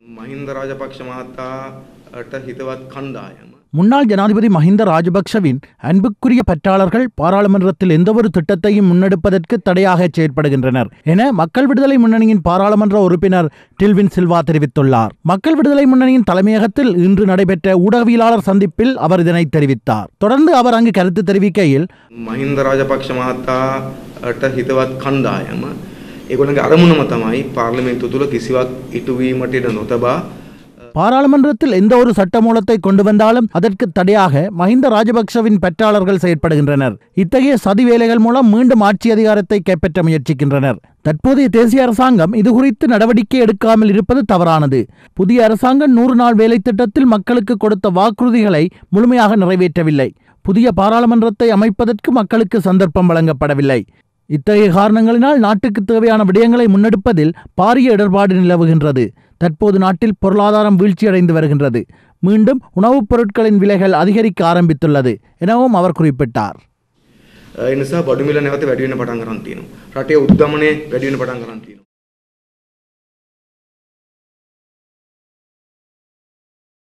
මහින්ද රාජපක්ෂ මහතාට හිතවත් කණ්ඩායම. முன்னாள் ஜனாதிபதி மஹிந்த ராஜபக்ஷவின் அன்புக்குரிய பற்றாளர்கள் பாராளுமன்றத்தில் எந்தவொரு திட்டத்தையும் முன்னெடுப்பதற்கு தடையாக செயற்படுகின்றனர் என மக்கள் விடுதலை முன்னணியின் பாராளுமன்ற உறுப்பினர் டில்வின் சில்வா தெரிவித்துள்ளார் மக்கள் விடுதலை முன்னணியின் தலைமையகத்தில் இன்று நடைபெற்ற ஊடகவியலாளர் சந்திப்பில் அவர் இதனை தெரிவித்தார் தொடர்ந்து அவர் அங்கு கருத்து தெரிவிக்கையில் මහින්ද රාජපක්ෂ මහතාට හිතවත් කණ්ඩායම ඒගොළගේ අරමුණම තමයි පාර්ලිමේන්තු තුළ කිසිවක් ඉටුවීමට ඉඩ නොතබා பாராளுமன்றத்தில் எந்த ஒரு சட்டமூலத்தை கொண்டு வந்தாலும் அதற்கு தடையாக மஹிந்த ராஜபக்ஷவின் பெற்றாளர்கள் செயற்படுகின்றனர் இத்தகைய சதி வேலைகள் மூலம் மீண்டும் ஆட்சி அதிகாரத்தை கைப்பற்ற முயற்சிக்கின்றனர் தற்போதைய தேசிய அரசாங்கம் இது குறித்து நடவடிக்கை எடுக்காமல் இருப்பது தவறானது புதிய அரசாங்கம் நூறு நாள் வேலை திட்டத்தில் மக்களுக்கு கொடுத்த வாக்குறுதிகளை முழுமையாக நிறைவேற்றவில்லை புதிய பாராளுமன்றத்தை அமைப்பதற்கு மக்களுக்கு சந்தர்ப்பம் வழங்கப்படவில்லை இத்தகைய காரணங்களினால் நாட்டுக்கு தேவையான விடயங்களை முன்னெடுப்பதில் பாரிய இடர்பாடு நிலவுகின்றது தற்போது நாட்டில் பொருளாதாரம் வீழ்ச்சியடைந்து வருகின்றது மீண்டும் உணவுப் பொருட்களின் விலைகள் அதிகரிக்க ஆரம்பித்துள்ளது எனவும் அவர் குறிப்பிட்டார் ඒ නිසා බඩුමිල නැවත වැඩිවෙන පටන් ගන්න තියෙනවා. රටේ උද්දමනය වැඩිවෙන පටන් ගන්න තියෙනවා.